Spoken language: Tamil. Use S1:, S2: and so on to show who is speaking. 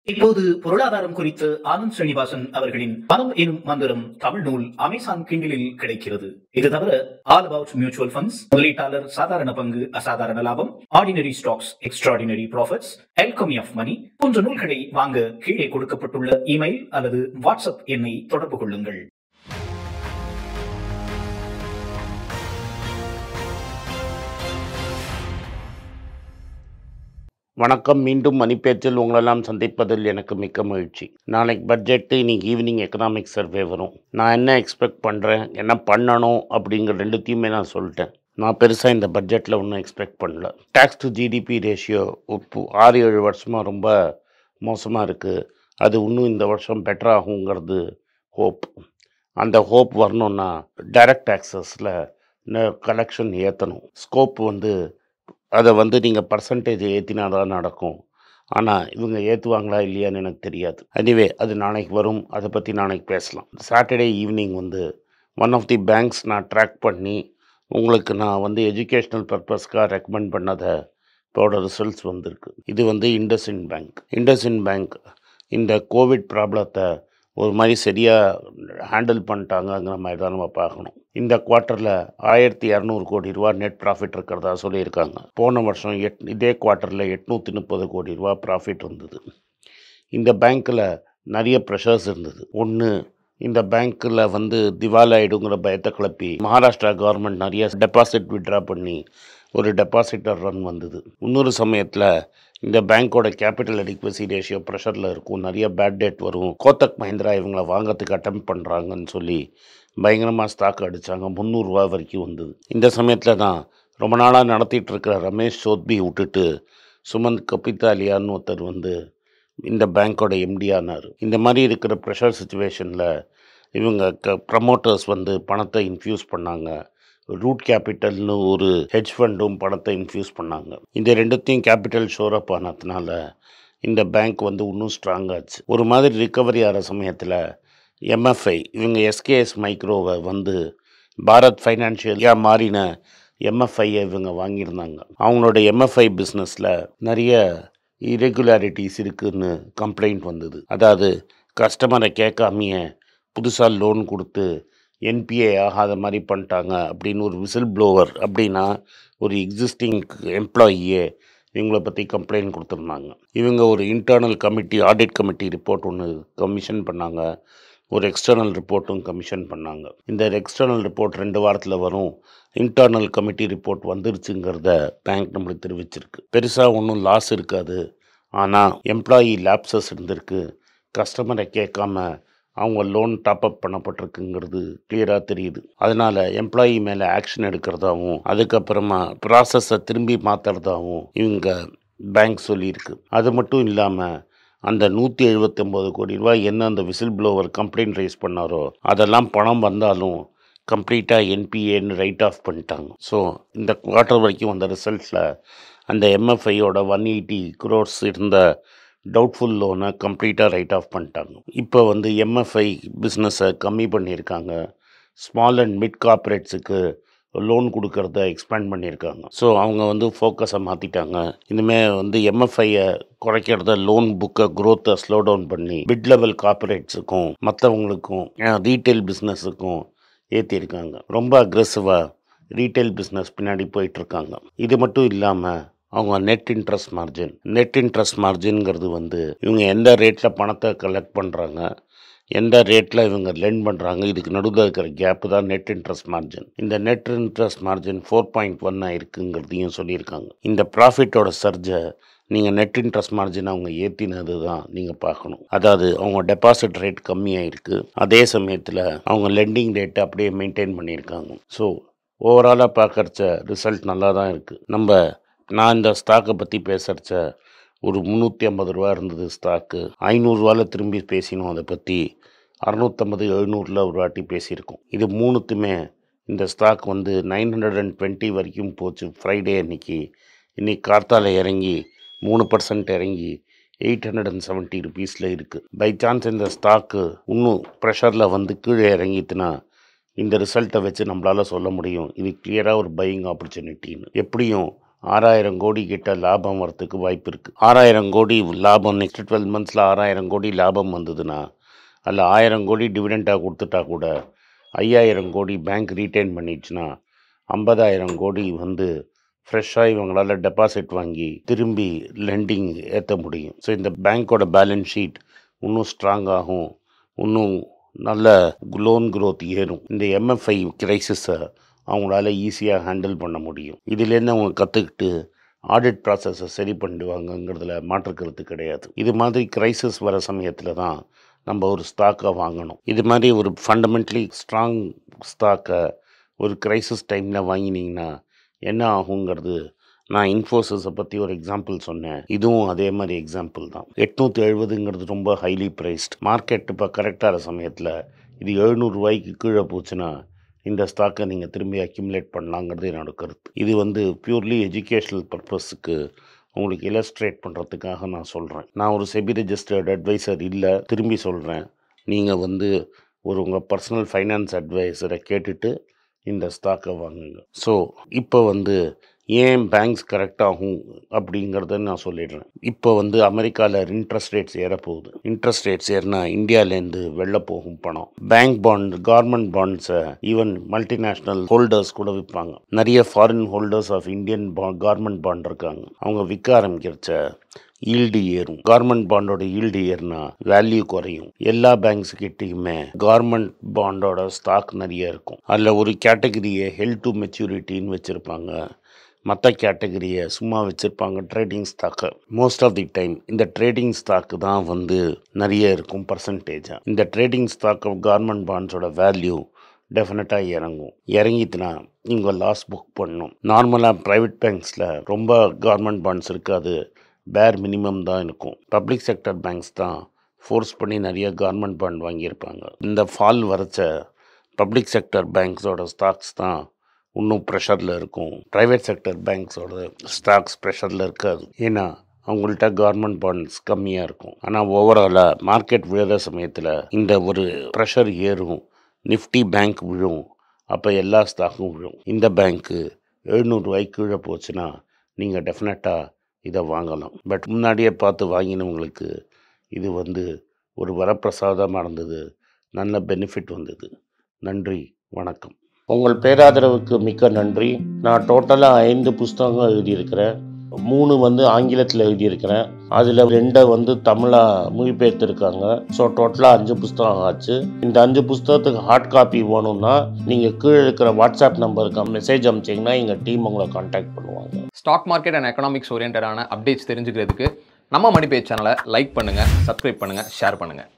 S1: இப்போது பொருளாதாரம் குறித்து ஆனந்த் ஸ்ரீனிவாசன் அவர்களின் பணம் எனும் மந்திரம் தமிழ் நூல் அமேசான் கிண்டிலில் கிடைக்கிறது இது தவிர ஆல் அபவுட் மியூச்சுவல் ஃபண்ட்ஸ் முதலீட்டாளர் சாதாரண பங்கு அசாதாரண லாபம் ordinary stocks extraordinary profits alchemy of money போன்ற நூல்களை வாங்க கீழே கொடுக்கப்பட்டுள்ள இமெயில் அல்லது வாட்ஸ்அப் எண்ணை தொடர்பு கொள்ளுங்கள்
S2: வணக்கம் மீண்டும் மணிப்பேச்சில் உங்களெல்லாம் சந்திப்பதில் எனக்கு மிக்க மகிழ்ச்சி நாளைக்கு பட்ஜெட்டு இன்னைக்கு ஈவினிங் எக்கனாமிக் சர்வே வரும் நான் என்ன எக்ஸ்பெக்ட் பண்ணுறேன் என்ன பண்ணணும் அப்படிங்கிற ரெண்டுத்தையுமே நான் சொல்லிட்டேன் நான் பெருசாக இந்த பட்ஜெட்டில் ஒன்றும் எக்ஸ்பெக்ட் பண்ணல டேக்ஸ் டு ஜிடிபி ரேஷியோ உப்பு ஆறு ஏழு வருஷமாக ரொம்ப மோசமாக இருக்குது அது இன்னும் இந்த வருஷம் பெட்டர் ஆகுங்கிறது ஹோப் அந்த ஹோப் வரணும்னா டைரக்ட் டேக்ஸஸில் கலெக்ஷன் ஏற்றணும் ஸ்கோப் வந்து அதை வந்து நீங்கள் பர்சன்டேஜ் ஏற்றினா தான் நடக்கும் ஆனால் இவங்க ஏற்றுவாங்களா இல்லையான்னு எனக்கு தெரியாது எனிவே அது நாளைக்கு வரும் அதை பற்றி நாளைக்கு பேசலாம் சாட்டர்டே ஈவினிங் வந்து ஒன் ஆஃப் தி பேங்க்ஸ் நான் ட்ராக் பண்ணி உங்களுக்கு நான் வந்து எஜுகேஷ்னல் பர்பஸ்க்காக ரெக்கமெண்ட் பண்ணதை இதோட ரிசல்ட்ஸ் வந்திருக்கு இது வந்து இண்டஸ்இன் பேங்க் இண்டஸ்இன் பேங்க் இந்த கோவிட் ப்ராப்ளத்தை ஒரு மாதிரி சரியாக ஹேண்டில் பண்ணிட்டாங்கங்கிற மாதிரி தான் நம்ம பார்க்கணும் இந்த குவார்ட்டரில் ஆயிரத்தி இரநூறு கோடி ரூபா நெட் ப்ராஃபிட் இருக்கிறதா சொல்லியிருக்காங்க போன வருஷம் எட் இதே குவார்ட்டரில் எட்நூற்றி முப்பது கோடி ரூபா ப்ராஃபிட் இருந்தது இந்த பேங்க்கில் நிறைய ப்ரெஷர்ஸ் இருந்தது ஒன்று இந்த பேங்க்கில் வந்து திவால் ஆயிடுங்கிற பயத்தை கிளப்பி மகாராஷ்டிரா கவர்மெண்ட் நிறைய டெபாசிட் விட்ரா பண்ணி ஒரு டெபாசிட்டர் ரன் வந்தது இன்னொரு சமயத்தில் இந்த பேங்க்கோட கேபிட்டல் அடிக்வசி ரேஷியோ ப்ரெஷரில் இருக்கும் நிறைய பேட் டேட் வரும் கோத்தக் மஹிந்திரா இவங்களை வாங்கிறதுக்கு அட்டம் பண்ணுறாங்கன்னு சொல்லி பயங்கரமாக ஸ்டாக் அடித்தாங்க முந்நூறுரூவா வரைக்கும் வந்தது இந்த சமயத்தில் தான் ரொம்ப நாளாக நடத்திட்டு இருக்கிற ரமேஷ் சோத்பி விட்டுட்டு சுமந்த் கபிதாலியான்னு ஒருத்தர் வந்து இந்த பேங்க்கோட எம்டி ஆனார் இந்த மாதிரி இருக்கிற ப்ரெஷர் சுச்சுவேஷனில் இவங்க க ப்ரமோட்டர்ஸ் வந்து பணத்தை இன்ஃப்யூஸ் பண்ணாங்க ரூட் கேபிட்டல்னு ஒரு ஹெட்ஜ் ஃபண்டும் பணத்தை இன்ஃப்யூஸ் பண்ணாங்க இந்த ரெண்டுத்தையும் கேபிட்டல் ஷோர் அப் ஆனதுனால இந்த பேங்க் வந்து இன்னும் ஸ்ட்ராங் ஆச்சு ஒரு மாதிரி ரிக்கவரி ஆகிற சமயத்தில் எம்எஃப்ஐ இவங்க எஸ்கேஎஸ் மைக்ரோவை வந்து பாரத் ஃபைனான்ஷியலியாக மாறின எம்எஃப்ஐயை இவங்க வாங்கியிருந்தாங்க அவங்களோட எம்எஃப்ஐ பிஸ்னஸில் நிறைய இரெகுலாரிட்டிஸ் இருக்குன்னு கம்ப்ளைண்ட் வந்தது அதாவது கஸ்டமரை கேட்காமையே புதுசாக லோன் கொடுத்து என்பிஏ ஆகாத மாதிரி பண்ணிட்டாங்க அப்படின்னு ஒரு விசில் ப்ளோவர் அப்படின்னா ஒரு எக்ஸிஸ்டிங் எம்ப்ளாயியே இவங்கள பற்றி கம்ப்ளைண்ட் கொடுத்துருந்தாங்க இவங்க ஒரு internal committee audit committee report ஒன்று கமிஷன் பண்ணாங்க ஒரு எக்ஸ்டர்னல் ரிப்போர்ட்டும் கமிஷன் பண்ணாங்க இந்த எக்ஸ்டர்னல் ரிப்போர்ட் ரெண்டு வாரத்தில் வரும் இன்டர்னல் கமிட்டி ரிப்போர்ட் வந்துருச்சுங்கிறத பேங்க் நம்மளுக்கு தெரிவிச்சிருக்கு பெருசாக ஒன்றும் லாஸ் இருக்காது ஆனால் எம்ப்ளாயி லேப்சஸ் இருந்திருக்கு கஸ்டமரை கேட்காம அவங்க லோன் டாப்அப் பண்ணப்பட்டிருக்குங்கிறது கிளியராக தெரியுது அதனால் எம்ப்ளாயி மேலே ஆக்ஷன் எடுக்கிறதாவும் அதுக்கப்புறமா ப்ராசஸை திரும்பி மாற்றுறதாவும் இவங்க பேங்க் சொல்லியிருக்கு அது மட்டும் இல்லாமல் அந்த நூற்றி எழுபத்தொம்போது கோடி ரூபாய் என்ன அந்த விசில் ப்ளோவர் கம்ப்ளைண்ட் ரைஸ் பண்ணாரோ அதெல்லாம் பணம் வந்தாலும் கம்ப்ளீட்டாக என்பிஏன்னு ரைட் ஆஃப் பண்ணிட்டாங்க ஸோ இந்த குவார்ட்டர் வரைக்கும் வந்த ரிசல்ட்ஸில் அந்த எம்எஃப்ஐயோட ஒன் எயிட்டி குரோர்ஸ் இருந்த டவுட்ஃபுல் லோனை கம்ப்ளீட்டாக ரைட் ஆஃப் பண்ணிட்டாங்க இப்போ வந்து எம்எஃப்ஐ பிஸ்னஸை கம்மி பண்ணியிருக்காங்க ஸ்மால் அண்ட் மிட் கார்ப்பரேட்ஸுக்கு லோன் கொடுக்கறத எக்ஸ்பேண்ட் பண்ணியிருக்காங்க ஸோ அவங்க வந்து ஃபோக்கஸை மாற்றிட்டாங்க இனிமேல் வந்து எம்எஃப்ஐயை குறைக்கிறத லோன் புக்கை க்ரோத்தை ஸ்லோ டவுன் பண்ணி மிட் லெவல் கார்ப்பரேட்ஸுக்கும் மற்றவங்களுக்கும் ரீட்டைல் பிஸ்னஸுக்கும் ஏற்றிருக்காங்க ரொம்ப அக்ரெசிவாக ரீட்டைல் பிஸ்னஸ் பின்னாடி போயிட்டுருக்காங்க இது மட்டும் இல்லாமல் அவங்க net interest margin net interest மார்ஜின்ங்கிறது வந்து இவங்க எந்த ரேட்டில் பணத்தை கலெக்ட் பண்ணுறாங்க எந்த ரேட்டில் இவங்க லெண்ட் பண்ணுறாங்க இதுக்கு நடுவில் இருக்கிற கேப்பு தான் நெட் இன்ட்ரெஸ்ட் மார்ஜின் இந்த net interest margin four point ஒன்னாக இருக்குங்கிறதையும் சொல்லியிருக்காங்க இந்த ப்ராஃபிட்டோட சர்ஜை நீங்கள் நெட் இன்ட்ரெஸ்ட் மார்ஜின் அவங்க ஏற்றினது தான் நீங்கள் பார்க்கணும் அதாவது அவங்க டெபாசிட் ரேட் கம்மியாக இருக்குது அதே சமயத்தில் அவங்க லெண்டிங் ரேட்டை அப்படியே மெயின்டைன் பண்ணியிருக்காங்க ஸோ ஓவராலாக பார்க்குறச்ச ரிசல்ட் நல்லா தான் இருக்குது நம்ம நான் இந்த ஸ்டாக்கை பற்றி பேசுகிறச்ச ஒரு முந்நூற்றி ஐம்பது ரூபா இருந்தது ஸ்டாக்கு ஐநூறுரூவாவில் திரும்பி பேசினோம் அதை பற்றி அறநூற்றம்பது எழுநூறில் ஒரு வாட்டி பேசியிருக்கோம் இது மூணுத்துமே இந்த ஸ்டாக் வந்து நைன் ஹண்ட்ரட் அண்ட் டுவெண்ட்டி வரைக்கும் போச்சு ஃப்ரைடே அன்னைக்கு இன்னைக்கு கார்த்தால இறங்கி மூணு பர்சன்ட் இறங்கி எயிட் ஹண்ட்ரட் அண்ட் செவன்ட்டி ருபீஸில் இருக்குது பை சான்ஸ் இந்த ஸ்டாக்கு இன்னும் ப்ரெஷரில் வந்து கீழே இறங்கிட்டுனா இந்த ரிசல்ட்டை வச்சு நம்மளால் சொல்ல முடியும் இது கிளியராக ஒரு பையிங் ஆப்பர்ச்சுனிட்டின்னு எப்படியும் ஆறாயிரம் கோடி கிட்ட லாபம் வரத்துக்கு வாய்ப்பு இருக்குது ஆறாயிரம் கோடி லாபம் நெக்ஸ்ட் டுவெல் மந்த்ஸில் ஆறாயிரம் கோடி லாபம் வந்ததுன்னா அதில் ஆயிரம் கோடி டிவிடெண்டாக கொடுத்துட்டா கூட ஐயாயிரம் கோடி பேங்க் ரீட்டைன் பண்ணிடுச்சுன்னா ஐம்பதாயிரம் கோடி வந்து ஃப்ரெஷ்ஷாக இவங்களால் டெபாசிட் வாங்கி திரும்பி லெண்டிங் ஏற்ற முடியும் ஸோ இந்த பேங்க்கோட பேலன்ஸ் ஷீட் இன்னும் ஸ்ட்ராங் ஆகும் இன்னும் நல்ல லோன் growth ஏறும் இந்த எம்எஃப்ஐ கிரைசிஸை அவங்களால ஈஸியாக ஹேண்டில் பண்ண முடியும் இதுலேருந்து அவங்க கற்றுக்கிட்டு ஆடிட் ப்ராசஸை சரி பண்ணிடுவாங்கங்கிறதுல மாற்றுக்கிறது கிடையாது இது மாதிரி கிரைசிஸ் வர சமயத்தில் தான் நம்ம ஒரு ஸ்டாக்கை வாங்கணும் இது மாதிரி ஒரு ஃபண்டமெண்ட்லி ஸ்ட்ராங் ஸ்டாக்கை ஒரு கிரைசிஸ் டைமில் வாங்கினீங்கன்னா என்ன ஆகுங்கிறது நான் இன்ஃபோசிஸை பற்றி ஒரு எக்ஸாம்பிள் சொன்னேன் இதுவும் அதே மாதிரி எக்ஸாம்பிள் தான் எட்நூற்றி எழுபதுங்கிறது ரொம்ப ஹைலி ப்ரைஸ்ட் மார்க்கெட் இப்போ கரெக்டான சமயத்தில் இது எழுநூறுரூவாய்க்கு கீழே போச்சுன்னா இந்த ஸ்டாக்கை நீங்கள் திரும்பி அக்யூமுலேட் பண்ணலாங்கிறது என்னோட கருத்து இது வந்து பியூர்லி எஜுகேஷ்னல் பர்பஸுக்கு உங்களுக்கு இல்லஸ்ட்ரேட் பண்ணுறதுக்காக நான் சொல்கிறேன் நான் ஒரு செபி ரெஜிஸ்டர்ட் அட்வைசர் இல்லை திரும்பி சொல்கிறேன் நீங்கள் வந்து ஒரு உங்கள் பர்சனல் ஃபைனான்ஸ் அட்வைசரை கேட்டுட்டு இந்த ஸ்டாக்கை வாங்குங்க ஸோ இப்போ வந்து ஏன் பேங்க்ஸ் கரெக்டாகும் அப்படிங்கிறத நான் சொல்லிடுறேன் இப்போ வந்து அமெரிக்காவில் இன்ட்ரெஸ்ட் ரேட்ஸ் ஏறப்போகுது இன்ட்ரெஸ்ட் ரேட்ஸ் ஏறினா இந்தியாவிலேருந்து வெளில போகும் பணம் பேங்க் பாண்ட் கவர்மெண்ட் பாண்ட்ஸை ஈவன் மல்டிநேஷ்னல் ஹோல்டர்ஸ் கூட விற்பாங்க நிறைய ஃபாரின் ஹோல்டர்ஸ் ஆஃப் இந்தியன் பா கவர்மெண்ட் பாண்ட் இருக்காங்க அவங்க விற்க ஆரம்பிக்கிறச்ச ஈல்டு ஏறும் கவர்மெண்ட் பாண்டோட ஈல்டு ஏறினா வேல்யூ குறையும் எல்லா பேங்க்ஸ் கிட்டேயுமே கவர்மெண்ட் பாண்டோட ஸ்டாக் நிறைய இருக்கும் அதில் ஒரு கேட்டகரியை ஹெல்த் டு மெச்சூரிட்டின்னு வச்சுருப்பாங்க மற்ற கேட்டகரியை சும்மா வச்சுருப்பாங்க ட்ரேடிங் ஸ்டாக்கை மோஸ்ட் ஆஃப் தி டைம் இந்த ட்ரேடிங் ஸ்டாக்கு தான் வந்து நிறைய இருக்கும் பர்சன்டேஜாக இந்த ட்ரேடிங் ஸ்டாக் ஆஃப் கவர்மெண்ட் பாண்ட்ஸோட வேல்யூ டெஃபினட்டாக இறங்கும் இறங்கிட்டுனா நீங்கள் லாஸ் புக் பண்ணணும் நார்மலாக ப்ரைவேட் பேங்க்ஸில் ரொம்ப கவர்மெண்ட் பாண்ட்ஸ் இருக்காது பேர் மினிமம் தான் இருக்கும் பப்ளிக் செக்டர் பேங்க்ஸ் தான் ஃபோர்ஸ் பண்ணி நிறைய கவர்மெண்ட் பாண்ட் வாங்கியிருப்பாங்க இந்த ஃபால் வரைச்ச பப்ளிக் செக்டர் பேங்க்ஸோட ஸ்டாக்ஸ் தான் இன்னும் ப்ரெஷரில் இருக்கும் ப்ரைவேட் செக்டர் பேங்க்ஸோட ஸ்டாக்ஸ் ப்ரெஷரில் இருக்காது ஏன்னா அவங்கள்ட்ட கவர்மெண்ட் பாண்ட்ஸ் கம்மியாக இருக்கும் ஆனால் ஓவராலாக மார்க்கெட் விழுற சமயத்தில் இந்த ஒரு ப்ரெஷர் ஏறும் நிஃப்டி பேங்க் விழும் அப்போ எல்லா ஸ்டாக்கும் விழும் இந்த பேங்க்கு எழுநூறுவாய்க்கு கீழே போச்சுன்னா நீங்கள் டெஃபினட்டாக இதை வாங்கலாம் பட் முன்னாடியே பார்த்து வாங்கினவங்களுக்கு இது வந்து ஒரு வரப்பிரசாதமாக இருந்தது நல்ல பெனிஃபிட் வந்தது நன்றி வணக்கம் உங்கள் பேராதரவுக்கு மிக்க நன்றி நான் டோட்டலாக ஐந்து புஸ்தகங்கள் எழுதியிருக்கிறேன் மூணு வந்து ஆங்கிலத்தில் எழுதியிருக்கிறேன் அதில் ரெண்டை வந்து தமிழாக மொழிபெயர்த்திருக்காங்க ஸோ டோட்டலாக அஞ்சு புஸ்தகம் ஆச்சு இந்த அஞ்சு புஸ்தகத்துக்கு ஹார்ட் காப்பி வேணும்னா நீங்கள் கீழே இருக்கிற வாட்ஸ்அப் நம்பருக்கு மெசேஜ் அனுப்பிச்சிங்கன்னா எங்கள் டீம் உங்களை காண்டாக்ட் பண்ணுவாங்க
S3: ஸ்டாக் மார்க்கெட் அண்ட் எக்கனாமிக்ஸ் ஓரியன்டான அப்டேட்ஸ் தெரிஞ்சுக்கிறதுக்கு நம்ம மணி பேஜ் சேனலை லைக் பண்ணுங்கள் சப்ஸ்கிரைப் பண்ணுங்கள் ஷேர் பண்ணுங்கள்